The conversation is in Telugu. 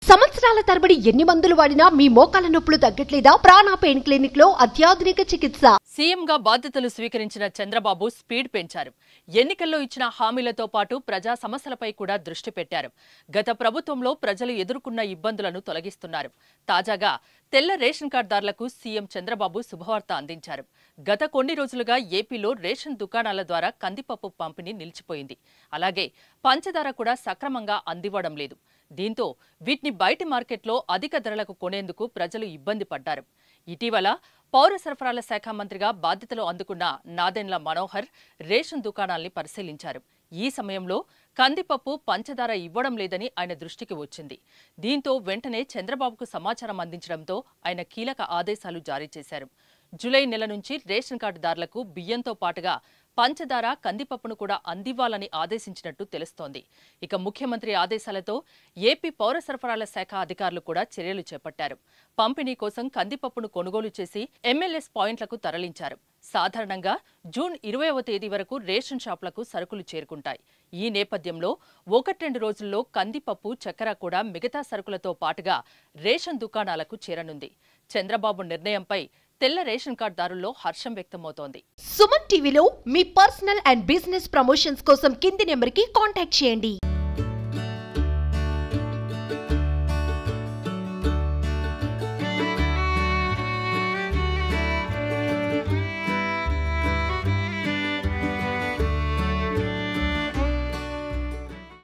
సంవత్సరాల తరబడి ఎన్ని మందులు వాడినా మీ మోకాల నొప్పులు తగ్గట్లేదా ప్రాణ పెయిన్ క్లినిక్ లో అత్యాధునిక చికిత్స సీఎంగా బాధ్యతలు స్వీకరించిన చంద్రబాబు స్పీడ్ పెంచారు ఎన్నికల్లో ఇచ్చిన హామీలతో పాటు ప్రజా సమస్యలపై కూడా దృష్టి పెట్టారు గత ప్రభుత్వంలో ప్రజలు ఎదుర్కొన్న ఇబ్బందులను తొలగిస్తున్నారు తాజాగా తెల్ల రేషన్ కార్డుదారులకు సీఎం చంద్రబాబు శుభవార్త అందించారు గత కొన్ని రోజులుగా ఏపీలో రేషన్ దుకాణాల ద్వారా కందిపప్పు పంపిణీ నిలిచిపోయింది అలాగే పంచదార కూడా సక్రమంగా అందివ్వడం లేదు దీంతో వీటిని బయటి మార్కెట్లో అధిక ధరలకు కొనేందుకు ప్రజలు ఇబ్బంది పడ్డారు ఇటీవల పౌర సరఫరాల శాఖ మంత్రిగా బాధ్యతలు అందుకున్న నాదెండ్ల మనోహర్ రేషన్ దుకాణాల్ని పరిశీలించారు ఈ సమయంలో కందిపప్పు పంచదార ఇవ్వడం లేదని ఆయన దృష్టికి వచ్చింది దీంతో వెంటనే చంద్రబాబుకు సమాచారం అందించడంతో ఆయన కీలక ఆదేశాలు జారీ చేశారు జూలై నెల నుంచి రేషన్ కార్డుదారులకు బియ్యంతో పాటుగా పంచదార కందిపప్పును కూడా అందివ్వాలని ఆదేశించినట్టు తెలుస్తోంది ఇక ముఖ్యమంత్రి ఆదేశాలతో ఏపీ పౌర సరఫరాల శాఖ అధికారులు కూడా చర్యలు చేపట్టారు పంపిణీ కోసం కందిపప్పును కొనుగోలు చేసి ఎమ్మెల్యేస్ పాయింట్లకు తరలించారు సాధారణంగా జూన్ ఇరవైవ తేదీ వరకు రేషన్ షాపులకు సరుకులు చేరుకుంటాయి ఈ నేపథ్యంలో ఒకటి రెండు రోజుల్లో కందిపప్పు చక్కెర కూడా మిగతా సరుకులతో పాటుగా రేషన్ దుకాణాలకు చేరనుంది చంద్రబాబు నిర్ణయంపై తెల్ల రేషన్ కార్డుదారుల్లో హర్షం వ్యక్తమవుతోంది సుమన్ టీవీలో మీ పర్సనల్ అండ్ బిజినెస్ ప్రమోషన్స్ కోసం కింది నెంబర్ కి కాంటాక్ట్ చేయండి